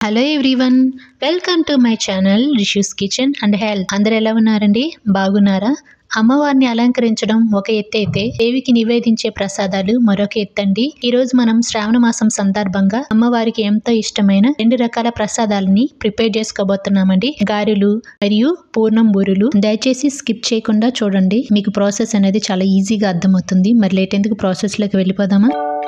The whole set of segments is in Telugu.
hello everyone welcome to my channel Rishu's kitchen and health అందరు ఎలా ఉన్నారండి బాగున్నారా అమ్మవారిని అలంకరించడం ఒక ఎత్తు అయితే దేవికి నివేదించే ప్రసాదాలు మరొక ఎత్తండి ఈ రోజు మనం శ్రావణ మాసం సందర్భంగా అమ్మవారికి ఎంతో ఇష్టమైన రెండు రకాల ప్రసాదాలని ప్రిపేర్ చేసుకోబోతున్నామండి గారెలు మరియు పూర్ణం బూరెలు దయచేసి స్కిప్ చేయకుండా చూడండి మీకు ప్రాసెస్ అనేది చాలా ఈజీగా అర్థమవుతుంది మరి లేట్ ఎందుకు ప్రాసెస్ లోకి వెళ్ళిపోదామా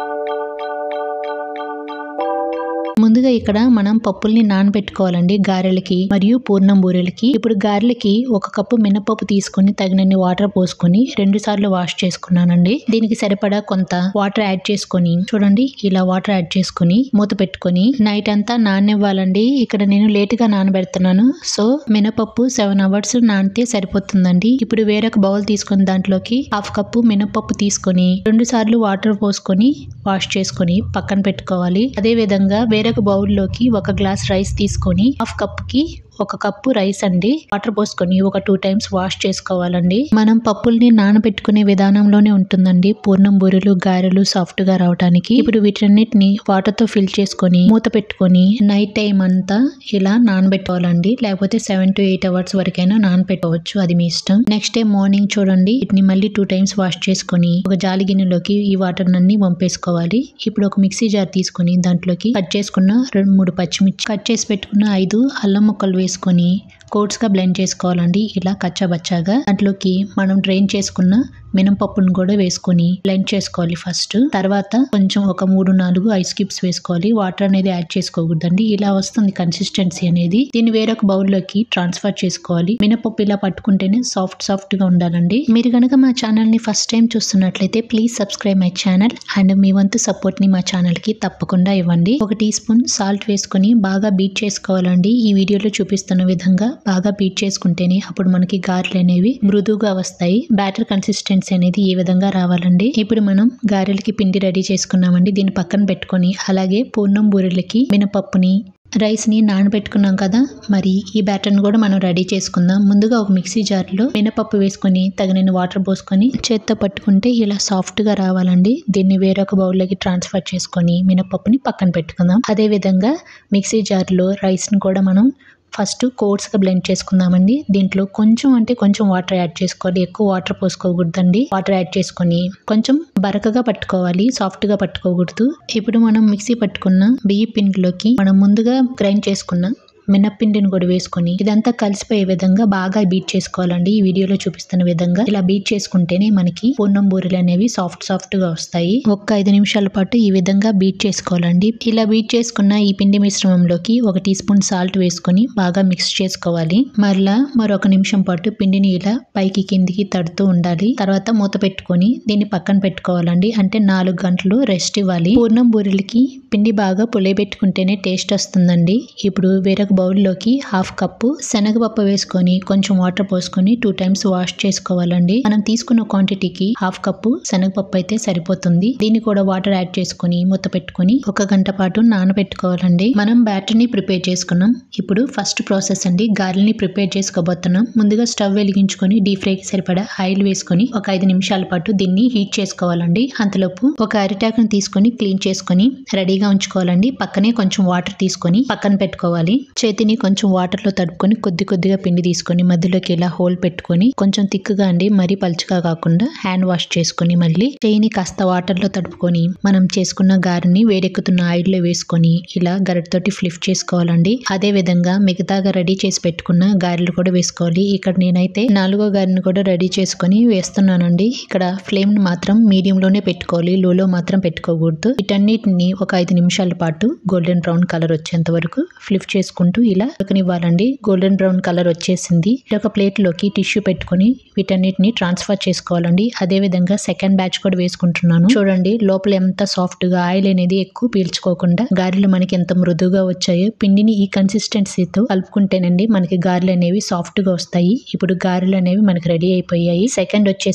ముందుగా ఇక్కడ మనం పప్పుల్ని నానబెట్టుకోవాలండి గారెలకి మరియు పూర్ణం బూరెలకి ఇప్పుడు గారెలకి ఒక కప్పు మినపప్పు తీసుకుని తగినన్ని వాటర్ పోసుకొని రెండు సార్లు వాష్ చేసుకున్నానండి దీనికి సరిపడా కొంత వాటర్ యాడ్ చేసుకొని చూడండి ఇలా వాటర్ యాడ్ చేసుకొని మూత పెట్టుకొని నైట్ అంతా నాననివ్వాలండి ఇక్కడ నేను లేట్ గా నానబెడుతున్నాను సో మినపప్పు సెవెన్ అవర్స్ నానితే సరిపోతుందండి ఇప్పుడు వేరొక బౌల్ తీసుకొని దాంట్లోకి హాఫ్ కప్పు మినపప్పు తీసుకొని రెండు సార్లు వాటర్ పోసుకొని వాష్ చేసుకొని పక్కన పెట్టుకోవాలి అదే విధంగా వేరొక బౌల్లోకి ఒక గ్లాస్ రైస్ తీసుకొని హాఫ్ కప్కి ఒక కప్పు రైస్ అండి వాటర్ పోసుకొని ఒక టూ టైమ్స్ వాష్ చేసుకోవాలండి మనం పప్పుల్ని నానబెట్టుకునే విధానంలోనే ఉంటుందండి పూర్ణం బూరెలు గారెలు సాఫ్ట్ గా రావడానికి ఇప్పుడు వీటన్నిటిని వాటర్ తో ఫిల్ చేసుకొని మూత పెట్టుకొని నైట్ టైం అంతా ఇలా నానబెట్టుకోవాలండి లేకపోతే సెవెన్ టు ఎయిట్ అవర్స్ వరకైనా నానబెట్టవచ్చు అది మీ ఇష్టం నెక్స్ట్ డే మార్నింగ్ చూడండి వీటిని మళ్ళీ టూ టైమ్స్ వాష్ చేసుకొని ఒక జాలి గిన్నెలోకి ఈ వాటర్ అన్ని వంపేసుకోవాలి ఇప్పుడు ఒక మిక్సీ జార్ తీసుకొని దాంట్లోకి కట్ చేసుకున్న రెండు మూడు పచ్చిమిర్చి కట్ చేసి పెట్టుకున్న ఐదు అల్లం ముక్కలు వేసుకొని కోట్స్ గా బ్లెండ్ చేసుకోవాలండి ఇలా కచ్చాబచ్చాగా దాంట్లోకి మనం డ్రైన్ చేసుకున్న మినపప్పును కూడా వేసుకొని బ్లెండ్ చేసుకోవాలి ఫస్ట్ తర్వాత కొంచెం ఒక మూడు నాలుగు ఐస్ క్యూబ్స్ వేసుకోవాలి వాటర్ అనేది యాడ్ చేసుకోకూడదండి ఇలా వస్తుంది కన్సిస్టెన్సీ అనేది దీన్ని వేరొక బౌల్లోకి ట్రాన్స్ఫర్ చేసుకోవాలి మినపప్పు ఇలా పట్టుకుంటేనే సాఫ్ట్ సాఫ్ట్ గా ఉండాలండి మీరు గనక మా ఛానల్ ని ఫస్ట్ టైం చూస్తున్నట్లయితే please subscribe my channel and మీ వంతు సపోర్ట్ ని మా ఛానల్ కి తప్పకుండా ఇవ్వండి ఒక టీ స్పూన్ సాల్ట్ వేసుకొని బాగా బీట్ చేసుకోవాలండి ఈ వీడియోలో చూపిస్తున్న విధంగా బాగా బీట్ చేసుకుంటేనే అప్పుడు మనకి గారెలు అనేవి మృదువుగా వస్తాయి బ్యాటర్ కన్సిస్టెన్సీ అనేది ఈ విధంగా రావాలండి ఇప్పుడు మనం గారెలకి పిండి రెడీ చేసుకున్నామండి దీన్ని పక్కన పెట్టుకొని అలాగే పూర్ణం బూరెలకి మినపప్పుని రైస్ ని నానబెట్టుకున్నాం కదా మరి ఈ బ్యాటర్ని కూడా మనం రెడీ చేసుకుందాం ముందుగా ఒక మిక్సీ జార్లో మినపప్పు వేసుకొని తగినన్ని వాటర్ పోసుకొని చేత్తో పట్టుకుంటే ఇలా సాఫ్ట్ గా రావాలండి దీన్ని వేరొక బౌల్లోకి ట్రాన్స్ఫర్ చేసుకొని మినపప్పుని పక్కన పెట్టుకుందాం అదే విధంగా మిక్సీ జార్లో రైస్ ని కూడా మనం ఫస్ట్ కోర్స్గా బ్లెండ్ చేసుకుందామండి దీంట్లో కొంచెం అంటే కొంచెం వాటర్ యాడ్ చేసుకోవాలి ఎక్కువ వాటర్ పోసుకోకూడదండి వాటర్ యాడ్ చేసుకొని కొంచెం బరకగా పట్టుకోవాలి సాఫ్ట్ గా పట్టుకోకూడదు ఇప్పుడు మనం మిక్సీ పట్టుకున్న బియ్య పిండిలోకి మనం ముందుగా గ్రైండ్ చేసుకున్న మినప్పిండిని కూడా వేసుకొని ఇదంతా కలిసిపోయే విధంగా బాగా బీట్ చేసుకోవాలండి ఈ వీడియోలో చూపిస్తున్న విధంగా ఇలా బీట్ చేసుకుంటేనే మనకి పూర్ణం బూరెలు అనేవి సాఫ్ట్ సాఫ్ట్ గా వస్తాయి ఒక్క ఐదు నిమిషాల పాటు ఈ విధంగా బీట్ చేసుకోవాలండి ఇలా బీట్ చేసుకున్న ఈ పిండి మిశ్రమంలోకి ఒక టీ స్పూన్ సాల్ట్ వేసుకొని బాగా మిక్స్ చేసుకోవాలి మరలా మరొక నిమిషం పాటు పిండిని ఇలా పైకి కిందికి తడుతూ ఉండాలి తర్వాత మూత పెట్టుకొని దీన్ని పక్కన పెట్టుకోవాలండి అంటే నాలుగు గంటలు రెస్ట్ ఇవ్వాలి పూర్ణం బూరెలకి పిండి బాగా పులియబెట్టుకుంటేనే టేస్ట్ వస్తుందండి ఇప్పుడు వేరొక బౌల్లోకి హాఫ్ కప్పు శనగపప్పు వేసుకొని కొంచెం వాటర్ పోసుకొని టూ టైమ్స్ వాష్ చేసుకోవాలండి మనం తీసుకున్న క్వాంటిటీకి హాఫ్ కప్పు శనగపప్పు అయితే సరిపోతుంది దీన్ని కూడా వాటర్ యాడ్ చేసుకొని మూత పెట్టుకొని ఒక గంట పాటు నానబెట్టుకోవాలండి మనం బ్యాటర్ ని ప్రిపేర్ చేసుకున్నాం ఇప్పుడు ఫస్ట్ ప్రాసెస్ అండి గారెల్ని ప్రిపేర్ చేసుకోబోతున్నాం ముందుగా స్టవ్ వెలిగించుకొని డీప్ ఫ్రైకి సరిపడా ఆయిల్ వేసుకొని ఒక ఐదు నిమిషాల పాటు దీన్ని హీట్ చేసుకోవాలండి అంతలోపు ఒక అరిటాకును తీసుకొని క్లీన్ చేసుకొని రెడీగా ఉంచుకోవాలండి పక్కనే కొంచెం వాటర్ తీసుకొని పక్కన పెట్టుకోవాలి చేతిని కొంచెం వాటర్ లో తడుపుకొని కొద్ది కొద్దిగా పిండి తీసుకొని మధ్యలోకి ఇలా హోల్ పెట్టుకొని కొంచెం తిక్కుగా అండి మరీ పలుచగా కాకుండా హ్యాండ్ వాష్ చేసుకొని మళ్ళీ చేయిని కాస్త వాటర్ లో తడుపుకొని మనం చేసుకున్న గారిని వేడెక్కుతున్న ఆయిల్ లో వేసుకొని ఇలా గరిటతోటి ఫ్లిప్ చేసుకోవాలండి అదే విధంగా మిగతాగా రెడీ చేసి పెట్టుకున్న గారెలు కూడా వేసుకోవాలి ఇక్కడ నేనైతే నాలుగో గారిని కూడా రెడీ చేసుకొని వేస్తున్నానండి ఇక్కడ ఫ్లేమ్ ని మాత్రం మీడియం లోనే పెట్టుకోవాలి లోలో మాత్రం పెట్టుకోకూడదు వీటన్నిటిని ఒక ఐదు నిమిషాల పాటు గోల్డెన్ బ్రౌన్ కలర్ వచ్చేంత వరకు ఫ్లిప్ చేసుకుంటూ ఇలా ఉడకనివ్వాలండి గోల్డెన్ బ్రౌన్ కలర్ వచ్చేసింది ఒక ప్లేట్ లోకి టిష్యూ పెట్టుకొని వీటన్నిటిని ట్రాన్స్ఫర్ చేసుకోవాలండి అదే విధంగా సెకండ్ బ్యాచ్ కూడా వేసుకుంటున్నాను చూడండి లోపల ఎంత సాఫ్ట్ గా ఆయిల్ అనేది ఎక్కువ పీల్చుకోకుండా గారెలు మనకి ఎంత మృదువుగా వచ్చాయో పిండిని ఈ కన్సిస్టెన్సీతో కలుపుకుంటేనండి మనకి గారెలు అనేవి సాఫ్ట్ గా వస్తాయి ఇప్పుడు గారెలు అనేవి మనకి రెడీ అయిపోయాయి సెకండ్ వచ్చేసి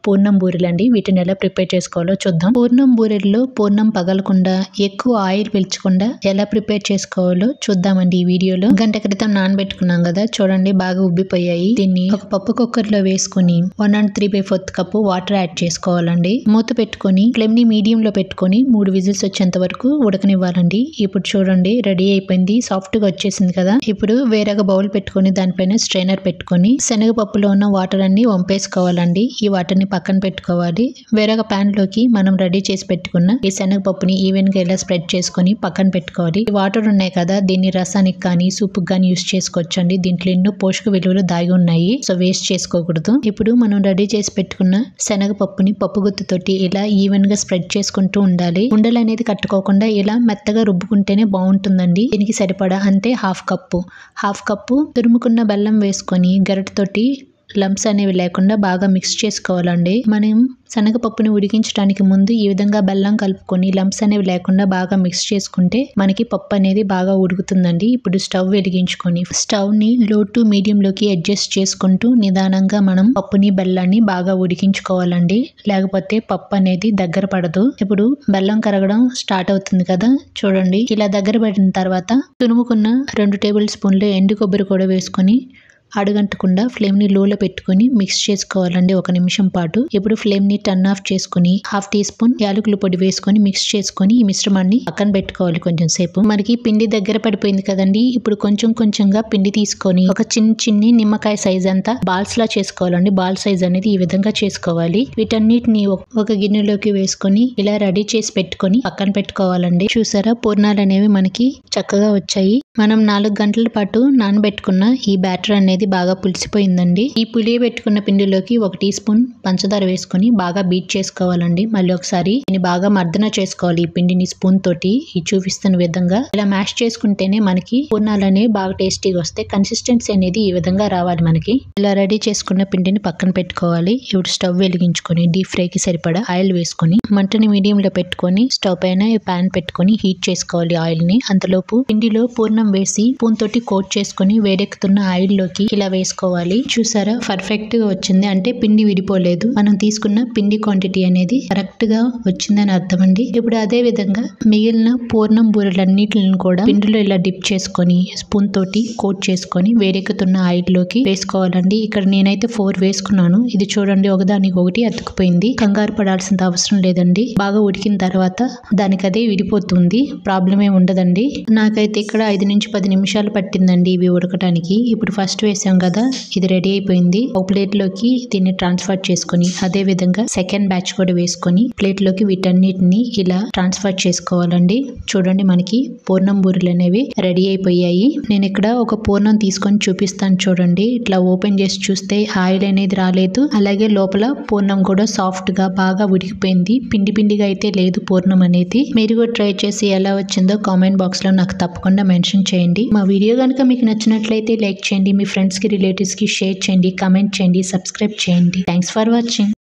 పూర్ణం బూరెలండి వీటిని ఎలా ప్రిపేర్ చేసుకోవాలో చూద్దాం పూర్ణం బూరెల్లో పూర్ణం పగలకుండా ఎక్కువ ఆయిల్ పీల్చకుండా ఎలా ప్రిపేర్ చేసుకోవాలో చూద్దామండి ఈ వీడియోలో గంట క్రితం నానబెట్టుకున్నాం కదా చూడండి బాగా ఉబ్బిపోయాయి దీన్ని ఒక పప్పు కుక్కర్ లో వేసుకుని one and three by fourth cup water add చేసుకోవాలండి మూత పెట్టుకొని ఫ్లేమ్ ని మీడియం లో పెట్టుకొని మూడు విజిల్స్ వచ్చేంత వరకు ఉడకనివ్వాలండి ఇప్పుడు చూడండి రెడీ అయిపోయింది సాఫ్ట్ గా వచ్చేసింది కదా ఇప్పుడు వేరొక బౌల్ పెట్టుకొని దానిపైన స్ట్రైనర్ పెట్టుకొని శనగపప్పులో ఉన్న వాటర్ అన్ని వంపేసుకోవాలండి ఈ వాటర్ ని పక్కన పెట్టుకోవాలి వేరొక పాన్ లోకి మనం రెడీ చేసి పెట్టుకున్న ఈ శనగపప్పుని ఈవెన్ గా ఇలా స్ప్రెడ్ చేసుకొని పక్కన పెట్టుకోవాలి ఈ వాటర్ ఉన్నాయి కదా దీన్ని రసానికి కానీ సూప్ కానీ యూస్ చేసుకోవచ్చు అండి దీంట్లో ఎన్నో పోషక విలువలు దాగి ఉన్నాయి సో వేస్ట్ చేసుకోకూడదు ఇప్పుడు మనం రెడీ చేసి పెట్టుకున్న శనగపప్పుని పప్పు గుత్తుతోటి ఇలా ఈవెన్ గా స్ప్రెడ్ చేసుకుంటూ ఉండాలి ఉండలు అనేది కట్టుకోకుండా ఇలా మెత్తగా రుబ్బుకుంటేనే బాగుంటుందండి దీనికి సరిపడా అంతే హాఫ్ కప్పు హాఫ్ కప్పు తురుముకున్న బెల్లం వేసుకొని గరిటతోటి లంప్స్ అనేవి లేకుండా బాగా మిక్స్ చేసుకోవాలండి మనం శనగపప్పుని ఉడికించడానికి ముందు ఈ విధంగా బెల్లం కలుపుకొని లంప్స్ అనేవి లేకుండా బాగా మిక్స్ చేసుకుంటే మనకి పప్పు అనేది బాగా ఉడుకుతుందండి ఇప్పుడు స్టవ్ వెలిగించుకొని స్టవ్ ని లో టు మీడియం లోకి అడ్జస్ట్ చేసుకుంటూ నిదానంగా మనం పప్పుని బెల్లాన్ని బాగా ఉడికించుకోవాలండి లేకపోతే పప్పు అనేది దగ్గర పడదు ఇప్పుడు బెల్లం కరగడం స్టార్ట్ అవుతుంది కదా చూడండి ఇలా దగ్గర పడిన తర్వాత తురుముకున్న రెండు టేబుల్ స్పూన్లు ఎండు కొబ్బరి కూడా వేసుకొని అడుగంటకుండా ఫ్లేమ్ ని లోలో పెట్టుకొని మిక్స్ చేసుకోవాలండి ఒక నిమిషం పాటు ఇప్పుడు ఫ్లేమ్ ని టర్న్ ఆఫ్ చేసుకుని హాఫ్ టీ స్పూన్ యాలకుల పొడి వేసుకొని మిక్స్ చేసుకొని ఈ మిశ్రమాన్ని పక్కన పెట్టుకోవాలి కొంచెం సేపు మనకి పిండి దగ్గర పడిపోయింది కదండి ఇప్పుడు కొంచెం కొంచెంగా పిండి తీసుకొని ఒక చిన్న చిన్ని నిమ్మకాయ సైజ్ అంతా బాల్స్ లా చేసుకోవాలండి బాల్ సైజ్ అనేది ఈ విధంగా చేసుకోవాలి వీటన్నిటిని ఒక గిన్నెలోకి వేసుకొని ఇలా రెడీ చేసి పెట్టుకొని పక్కన పెట్టుకోవాలండి చూసారా పూర్ణాలు అనేవి మనకి చక్కగా వచ్చాయి మనం నాలుగు గంటల పాటు నానబెట్టుకున్న ఈ బ్యాటర్ అనేది బాగా పులిసిపోయిందండి ఈ పులియ పెట్టుకున్న పిండిలోకి ఒక టీ స్పూన్ పంచదార వేసుకొని బాగా బీట్ చేసుకోవాలండి మళ్ళీ ఒకసారి దీన్ని బాగా మర్దన చేసుకోవాలి ఈ పిండిని స్పూన్ తోటి ఈ చూపిస్తున్న విధంగా ఇలా మ్యాష్ చేసుకుంటేనే మనకి పూర్ణాలు అనేవి బాగా టేస్టీగా వస్తాయి కన్సిస్టెన్సీ అనేది ఈ విధంగా రావాలి మనకి ఇలా రెడీ చేసుకున్న పిండిని పక్కన పెట్టుకోవాలి ఇప్పుడు స్టవ్ వెలిగించుకొని డీప్ ఫ్రై కి సరిపడా ఆయిల్ వేసుకొని మంటని మీడియం లో పెట్టుకొని స్టవ్ పైన ఈ పాన్ పెట్టుకొని హీట్ చేసుకోవాలి ఆయిల్ ని అంతలోపు పిండిలో పూర్ణం వేసి పూన్ తోటి కోట్ చేసుకొని వేడెక్కుతున్న ఆయిల్ లోకి ఇలా వేసుకోవాలి చూసారా పర్ఫెక్ట్ గా వచ్చింది అంటే పిండి విడిపోలేదు మనం తీసుకున్న పిండి క్వాంటిటీ అనేది కరెక్ట్ గా వచ్చిందని అర్థం అండి ఇప్పుడు అదే విధంగా మిగిలిన పూర్ణం బూరెలన్నిటిని కూడా పిండిలో ఇలా డిప్ చేసుకొని స్పూన్ తోటి కోట్ చేసుకొని వేడెక్కుతున్న ఆయిల్ లోకి వేసుకోవాలండి ఇక్కడ నేనైతే ఫోర్ వేసుకున్నాను ఇది చూడండి ఒకదానికి ఒకటి అతుకుపోయింది కంగారు పడాల్సిన అవసరం లేదండి బాగా ఉడికిన తర్వాత దానికి అదే విడిపోతుంది ప్రాబ్లం ఏమి ఉండదండి నాకైతే ఇక్కడ ఐదు నుంచి పది నిమిషాలు పట్టిందండి ఇవి ఉడకటానికి ఇప్పుడు ఫస్ట్ వేసాం కదా ఇది రెడీ అయిపోయింది ఒక ప్లేట్ లోకి దీన్ని ట్రాన్స్ఫర్ చేసుకొని అదే విధంగా సెకండ్ బ్యాచ్ కూడా వేసుకొని ప్లేట్ లోకి వీటన్నిటిని ఇలా ట్రాన్స్ఫర్ చేసుకోవాలండి చూడండి మనకి పూర్ణం బూరెలు అనేవి రెడీ అయిపోయాయి నేను ఇక్కడ ఒక పూర్ణం తీసుకొని చూపిస్తాను చూడండి ఇట్లా ఓపెన్ చేసి చూస్తే ఆయిల్ అనేది రాలేదు అలాగే లోపల పూర్ణం కూడా సాఫ్ట్ గా బాగా ఉడికిపోయింది పిండి పిండిగా అయితే లేదు పూర్ణం అనేది మీరు కూడా ట్రై చేసి ఎలా వచ్చిందో కామెంట్ బాక్స్ లో నాకు తప్పకుండా మెన్షన్ చేయండి మా వీడియో కనుక మీకు నచ్చినట్లయితే లైక్ చేయండి మీ ఫ్రెండ్స్ కి రిలేటివ్స్ కి షేర్ చేయండి కమెంట్ చేయండి సబ్స్క్రైబ్ చేయండి థ్యాంక్స్ ఫర్ వాచింగ్